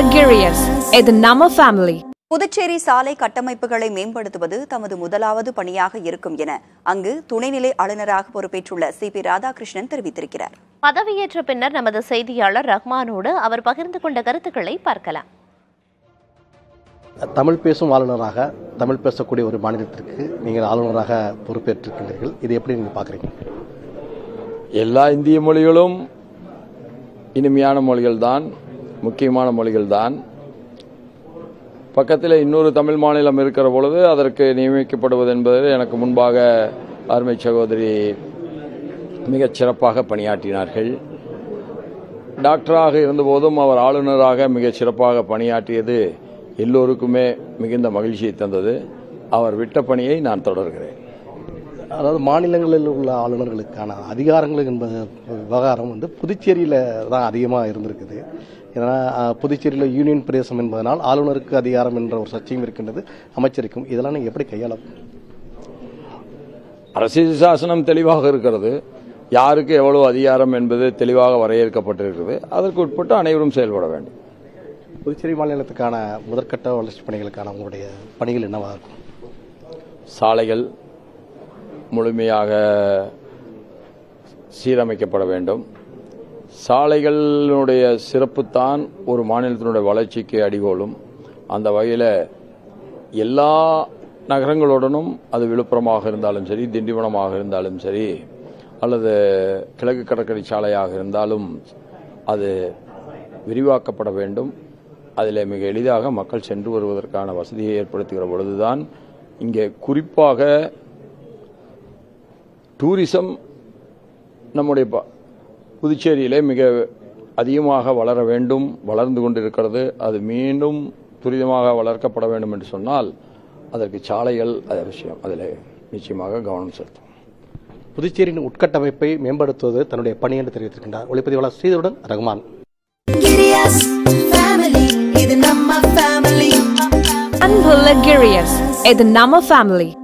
Girius, இது நம்ம family Puducherry சாலை கட்டமைப்புகளை மேம்படுத்துவது தமது முதலாவது பணியாக இருக்கும் என அங்கு துணைநிலை ஆளுநராக பொறுப்பேற்றுள்ள சி பி ராதாகிருஷ்ணன் தெரிவித்திருக்கிறார் பதவியேற்ற பின்னர் நமது செய்தியாளர் ரஹ்மானோடு அவர் பகிர்ந்து கொண்ட கருத்துக்களை பார்க்கலாம் தமிழ் பேசும் ஆளுநராக தமிழ் பேசக்கூடிய ஒரு மாநிலத்திற்கு நீங்கள் ஆளுநராக பொறுப்பேற்றிருக்கின்றீர்கள் இது எப்படி நீங்கள் பார்க்குறீங்க எல்லா இந்திய மொழிகளும் இனிமையான மொழிகள்தான் முக்கியமான மொழிகள்தான் பக்கத்தில் இன்னொரு தமிழ் மாநிலம் இருக்கிற பொழுது அதற்கு நியமிக்கப்படுவது என்பது எனக்கு முன்பாக அருமை சகோதரி மிகச் சிறப்பாக பணியாற்றினார்கள் டாக்டராக இருந்தபோதும் அவர் ஆளுநராக மிகச் சிறப்பாக பணியாற்றியது எல்லோருக்குமே மிகுந்த மகிழ்ச்சியை தந்தது அவர் விட்ட பணியை நான் தொடர்கிறேன் அதாவது மாநிலங்களில் உள்ள ஆளுநர்களுக்கான அதிகாரங்கள் என்பது விவகாரம் வந்து புதுச்சேரியில் தான் அதிகமாக இருந்திருக்குது ஏன்னா அஹ், புதுச்சேரியில் யூனியன் பிரதேசம் என்பதனால் ஆளுநருக்கு அதிகாரம் என்ற ஒரு சர்ச்சையும் இருக்கின்றது அமைச்சருக்கும் இதெல்லாம் நீங்கள் எப்படி கையாள அரசியல் சாசனம் தெளிவாக இருக்கிறது யாருக்கு எவ்வளவு அதிகாரம் என்பது தெளிவாக வரையறுக்கப்பட்டிருக்கிறது அதற்கு உட்பட்டு அனைவரும் செயல்பட வேண்டும் புதுச்சேரி மாநிலத்துக்கான முதற்கட்ட வளர்ச்சி பணிகளுக்கான உங்களுடைய பணிகள் என்னவாக இருக்கும் சாலைகள் முழுமையாக சீரமைக்கப்பட வேண்டும் சாலைகளினுடைய சிறப்புத்தான் ஒரு மாநிலத்தினுடைய வளர்ச்சிக்கு அடிகோலும் அந்த வகையில் எல்லா நகரங்களுடனும் அது விழுப்புரமாக இருந்தாலும் சரி திண்டிவனமாக இருந்தாலும் சரி அல்லது கிழக்கு கடற்கரை சாலையாக இருந்தாலும் அது விரிவாக்கப்பட வேண்டும் அதில் மிக எளிதாக மக்கள் சென்று வருவதற்கான வசதியை ஏற்படுத்துகிற பொழுதுதான் இங்கே குறிப்பாக டூரிசம் நம்முடைய ப- புதுச்சேரியிலே மிக அதிகமாக வளர வேண்டும் வளர்ந்து கொண்டிருக்கிறது அது மீண்டும் துரிதமாக வளர்க்கப்பட வேண்டும் என்று சொன்னால் அதற்கு சாலைகள் அது அவசியம் அதில் நிச்சயமாக கவனம் செலுத்தும் புதுச்சேரியின் உட்கட்டமைப்பை மேம்படுத்துவது தன்னுடைய பணி என்று தெரிவித்திருக்கின்றார் ஒளிப்பதிவாளர் ஸ்ரீதருடன் ரகுமான் Girias family, இது நம்ம family. அன்புள்ள Girius, இது நம்ம ஃபேமிலி